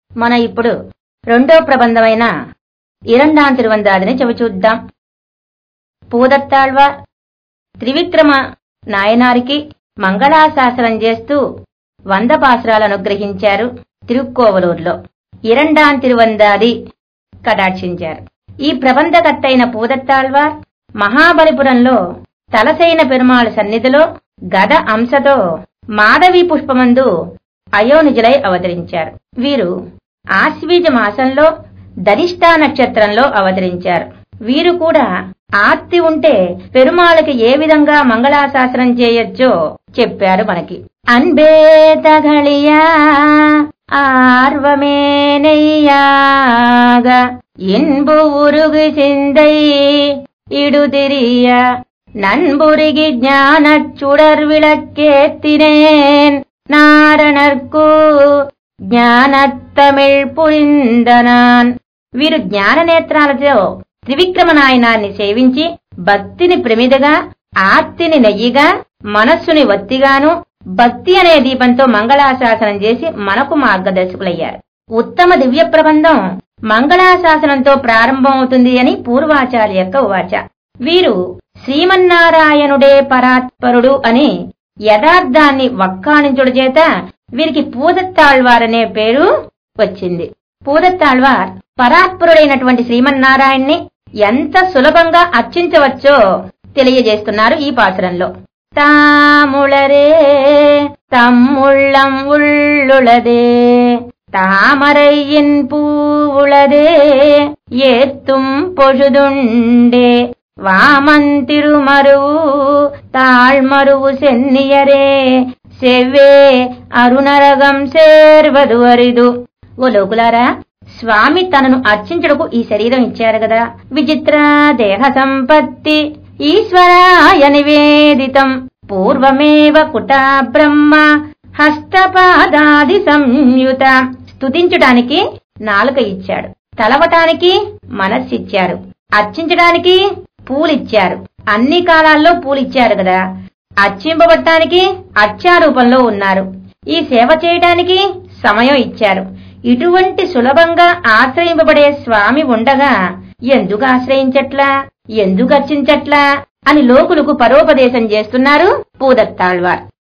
మన ఇప్పుడు రెండో ప్రబంధమైన ఇరండాం తిరువందాదిని చెవి చూద్దాం పూదత్తాళ్వార్ త్రివిక్రమ నాయనారికి మంగళాశాసనం చేస్తూ వంద పాసురాలు అనుగ్రహించారు తిరుక్కోవలూరులో ఇరండాం తిరువందాది కటాక్షించారు ఈ ప్రబంధకర్తైన పూదత్తాళ్వార్ మహాబలిపురంలో తలసైన పెరుమాళ సన్నిధిలో గద అంశతో మాధవి పుష్పమందు అయోనిజులై అవతరించారు వీరు ఆశ్వీజ మాసంలో ధనిష్టా నక్షత్రంలో అవతరించారు వీరు కూడా ఆర్తి ఉంటే పెరుమాళకి ఏ విధంగా మంగళాశాసనం చేయొచ్చో చెప్పారు మనకి అన్బే తగళియా ஆர்வமேனையாக இன்பு உருகு சிந்தை இடுதிரிய நண்புருகி ஞானச் சுடர் விளக்கேத்தினேன் నారణర్కు జ్ఞానత్తమిళ్ పురిందనాన్ వీరు జ్ఞాన నేత్రాలతో త్రివిక్రమ నాయనాన్ని సేవించి భక్తిని ప్రమిదగా ఆర్తిని నెయ్యిగా మనస్సుని వత్తిగాను భక్తి అనే దీపంతో మంగళాశాసనం చేసి మనకు మార్గదర్శకులయ్యారు ఉత్తమ దివ్య ప్రబంధం మంగళాశాసనంతో ప్రారంభమవుతుంది అని పూర్వాచార్య యొక్క ఉవాచ వీరు శ్రీమన్నారాయణుడే పరాత్పరుడు అని యథార్థాన్ని వక్కాణించుడు చేత వీరికి పూదత్తాళ్వారనే పేరు వచ్చింది పూదత్తాళ్వార్ పరాత్పరుడైనటువంటి శ్రీమన్నారాయణ్ణి ఎంత సులభంగా అర్చించవచ్చో తెలియజేస్తున్నారు ఈ పాసురంలో தாமுளரே தம்முள்ளம் உள்ளுளதே தாமரையின் பூவுளதே ஏத்தும் பொழுதுண்டே వామంతిరుమరువు తాళ్మరువు సెన్నియరే సెవ్వే అరుణరగం సేర్వదు అరిదు ఓ లోకులారా స్వామి తనను అర్చించడకు ఈ శరీరం ఇచ్చారు కదా విచిత్ర దేహ సంపత్తి ఈశ్వరాయ నివేదితం పూర్వమేవ కుటా బ్రహ్మ హస్తపాదాది సంయుత స్తుతించడానికి నాలుక ఇచ్చాడు తలవటానికి మనస్సిచ్చారు అర్చించడానికి పూలిచ్చారు అన్ని కాలాల్లో పూలిచ్చారు కదా అర్చింపబట్టానికి అర్చారూపంలో ఉన్నారు ఈ సేవ చేయటానికి సమయం ఇచ్చారు ఇటువంటి సులభంగా ఆశ్రయింపబడే స్వామి ఉండగా ఎందుకు ఆశ్రయించట్లా ఎందుకు అర్చించట్లా అని లోకులకు పరోపదేశం చేస్తున్నారు పూదత్తాళ్వార్